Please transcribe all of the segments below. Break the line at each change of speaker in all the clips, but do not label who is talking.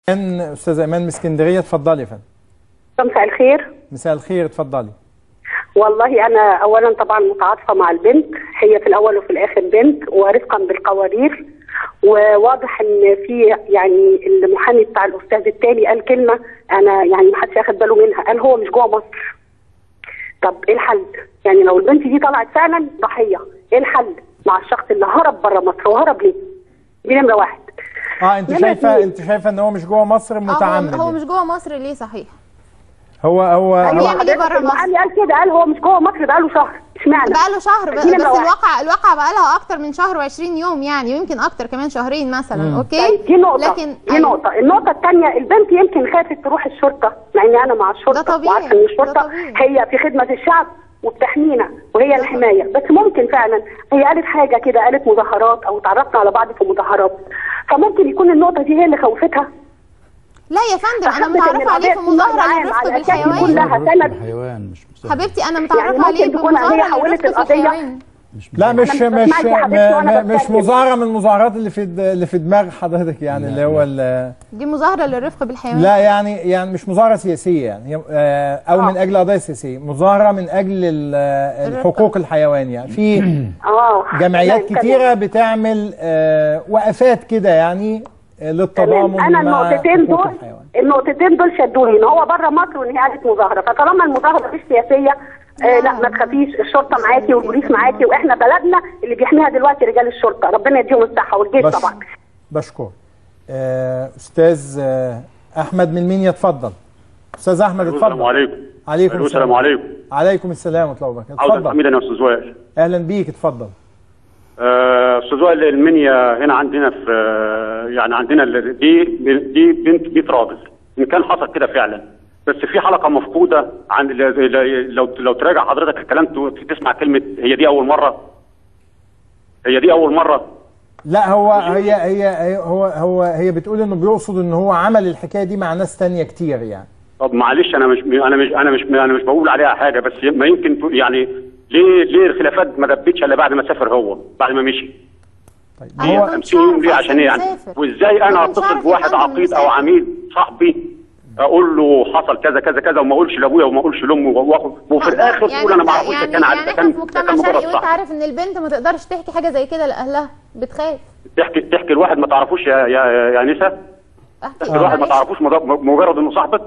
ايمان استاذه ايمان من اسكندريه اتفضلي يا فندم
مساء الخير
مساء الخير اتفضلي
والله انا اولا طبعا متعاطفه مع البنت هي في الاول وفي الاخر بنت ورفقا بالقوارير وواضح ان في يعني المحامي بتاع الاستاذ التالي قال كلمه انا يعني ما حدش ياخد باله منها قال هو مش جوه مصر طب ايه الحل؟ يعني لو البنت دي طلعت فعلا ضحيه ايه الحل مع الشخص اللي هرب بره مصر وهرب ليه؟ دي نمره واحد
اه انت
نمرة
شايفه
اتنين.
انت شايفه ان هو مش جوه مصر
آه،
متعمد
هو, هو
يعني.
مش جوه مصر ليه صحيح
هو هو,
ايوه
هو
بيعمل إيه
حضرتك
بره مصر؟
المحامي قال كده قال هو مش جوه مصر بقاله شهر اشمعنى؟
بقاله شهر ب-
دي
بس
نمرة واحد.
الواقع الواقع بقى لها اكتر من شهر و20 يوم يعني ويمكن اكتر كمان شهرين مثلا اوكي
طيب دي نقطة
لكن
دي
أيوة.
نقطة، النقطة الثانية البنت يمكن خافت تروح الشرطة مع إني أنا مع الشرطة
ده طبيعي،
وعارفة إن
ده
الشرطة
طبيعي.
هي في خدمة الشعب وبتحمينا وهي الحماية، بس ممكن فعلا هي قالت حاجة كده قالت مظاهرات أو تعرفنا على بعض في مظاهرات، فممكن يكون النقطة دي هي اللي خوفتها
لا يا فندم انا
فحبت إن
متعرفه عليه في
القضية تكون
مظاهره
معايا
للرفق
على أساس يكون
بالحيوان
لها سند
الحيوان مش مستهدف.
حبيبتي انا
يعني
متعرفه
ممكن
عليه
تكون هي
بمظاهره
حولت
للرفق
القضية
بالحيوان
مش
لا
مستهدف.
مش
أنا
مش
بسمعك يا حبيبتي وأنا
م- مش
بتكلم.
مظاهره من المظاهرات اللي في د- اللي في دماغ حضرتك يعني
لا،
اللي هو
لا.
ال-
دي مظاهره للرفق بالحيوان
لا يعني يعني مش مظاهره سياسيه يعني هي آه، او من اجل قضايا سياسيه مظاهره من اجل ال- آه، الحقوق الحيوان يعني في
آه
جمعيات
تمام،
كتيره بتعمل آه، وقفات كده يعني آه، للتضامن
تمام انا
مع
النقطتين
حقوق
دول
الحيوان
النقطتين دول شدوني ان هو بره مصر وان هي قالت مظاهره فطالما المظاهره مش سياسيه آه لا ما تخافيش الشرطه معاكي والبوليس معاكي واحنا بلدنا اللي بيحميها دلوقتي رجال الشرطه ربنا يديهم الصحه والجيش
بش
طبعا
بشكر آه، استاذ آه، احمد من مين يتفضل استاذ احمد اتفضل
السلام عليكم
عليكم
ألو، السلام عليكم
عليكم السلام ورحمه الله وبركاته
عاوز
اتفضل
حميد انا استاذ وائل
اهلا بيك اتفضل
آه، استاذ وائل المنيا هنا عندنا في آه، يعني عندنا ال- دي دي بنت بيت راجل ان كان حصل كده فعلا بس في حلقه مفقوده عن ال- ال- لو لو تراجع حضرتك الكلام ت- تسمع كلمه هي دي اول مره هي دي اول مره
لا هو هي هي هي- هو هو هي بتقول انه بيقصد ان هو عمل الحكايه دي مع ناس تانية كتير يعني
طب معلش انا مش انا مش انا مش انا مش بقول عليها حاجه بس ما يمكن تقول- يعني ليه ليه الخلافات ما دبتش الا بعد ما سافر هو بعد ما مشي
طيب
أيوة.
هو
50 يوم ليه
عارف
عشان ايه يعني
مسافر.
وازاي
هو
انا
مش
اتصل
عارف
بواحد
يفهم
عقيد او
مسافر.
عميد صاحبي اقول له حصل كذا كذا كذا وما اقولش لابويا وما اقولش لامي وآخد- وفي الاخر تقول انا ما اعرفوش
يعني,
ده كان عارف
يعني
ده
احنا
كان
في
ده
مجتمع
كان مجرد
شرقي وانت
صاحب
عارف ان البنت ما تقدرش تحكي حاجه زي كده لاهلها بتخاف
تحكي تحكي لواحد ما تعرفوش يا يا يا نسا
احكي
تحكي لواحد ما
معلش.
تعرفوش مجرد- مجرد انه صاحبك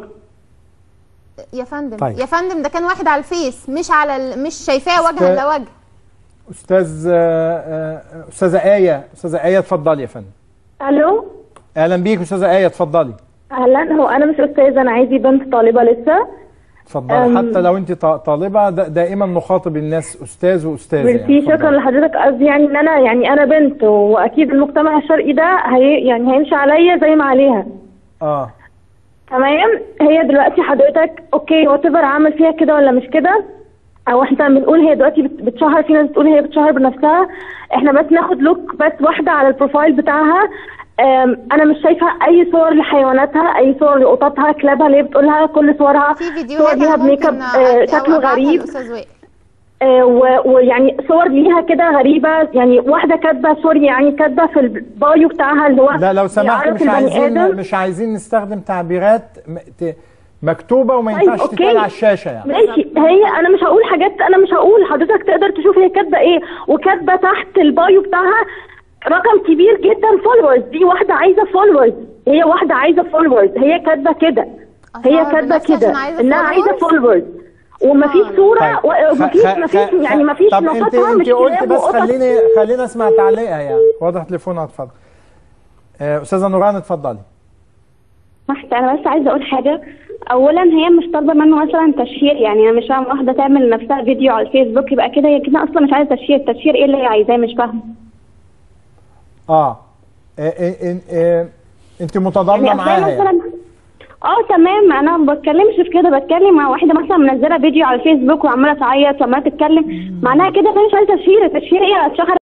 يا فندم
طيب.
يا فندم ده كان واحد على الفيس مش على ال... مش شايفاه وجها
أستاذ-
لوجه
استاذ آه، آه، استاذه ايه استاذه ايه اتفضلي يا فندم
الو
اهلا بيك استاذه ايه اتفضلي
اهلا هو انا مش استاذه انا عايزي بنت طالبه لسه
اتفضلي
أم.
حتى لو انت طا- طالبه دا- دائما نخاطب الناس استاذ واستاذه
ميرسي
يعني
شكرا
اتفضلي.
لحضرتك قصدي يعني ان انا يعني انا بنت واكيد المجتمع الشرقي ده هي يعني هيمشي عليا زي ما عليها
اه
تمام هي دلوقتي حضرتك اوكي وات ايفر عمل فيها كده ولا مش كده او احنا بنقول هي دلوقتي بت- بتشهر في ناس بتقول هي بتشهر بنفسها احنا بس ناخد لوك بس واحده على البروفايل بتاعها أم، انا مش شايفه اي صور لحيواناتها اي صور لقططها كلابها اللي هي بتقولها كل صورها
في
صور
فيديوهات
ليها
انا
بميك اب
ممكن
آه،
أ- أو
شكله
أبعتها
غريب
للأستاذ وائل.
آه، و- ويعني صور ليها كده غريبه يعني واحده كاتبه سوري يعني كاتبه في البايو بتاعها اللي هو
لا لو سمحت
بيعرف
مش
البني
عايزين
آدم.
مش عايزين نستخدم تعبيرات م- ت- مكتوبه وما
طيب،
ينفعش
أوكي.
تتقال على الشاشه يعني
ماشي هي انا مش هقول حاجات انا مش هقول حضرتك تقدر تشوف هي كاتبه ايه وكاتبه تحت البايو بتاعها رقم كبير جدا فولورز دي واحده عايزه فولورز هي واحده عايزه فولورز هي كاتبه كده هي
أشعر
كاتبه
بنفسي
كده
عشان عايزة
انها عايزه
followers؟
فولورز ومفيش
آه.
صوره
طيب.
ومفيش
خ- خ-
مفيش
خ-
يعني مفيش
طب انت
نقطها
انت
مش
قلت
كلاب
بس
وقطط.
خليني خلينا اسمع تعليقها يعني واضح تليفونها اتفضل آه، استاذه نوران اتفضلي
واحدة أنا بس عايزة أقول حاجة أولا هي مش طالبة منه مثلا تشهير يعني أنا مش فاهمة واحدة تعمل لنفسها فيديو على الفيسبوك يبقى كده هي كده أصلا مش عايزة تشهير تشهير إيه اللي هي عايزاه مش فاهمة
اه آه، آه، آه، آه، انت متضامنه
يعني أصل
معاها
هي
يعني.
مثلا اه تمام انا ما بتكلمش في كده بتكلم مع واحده مثلا منزله فيديو على الفيسبوك وعماله تعيط وعماله تتكلم معناها كده إن هي مش عايزه تشهير التشهير ايه هتشهر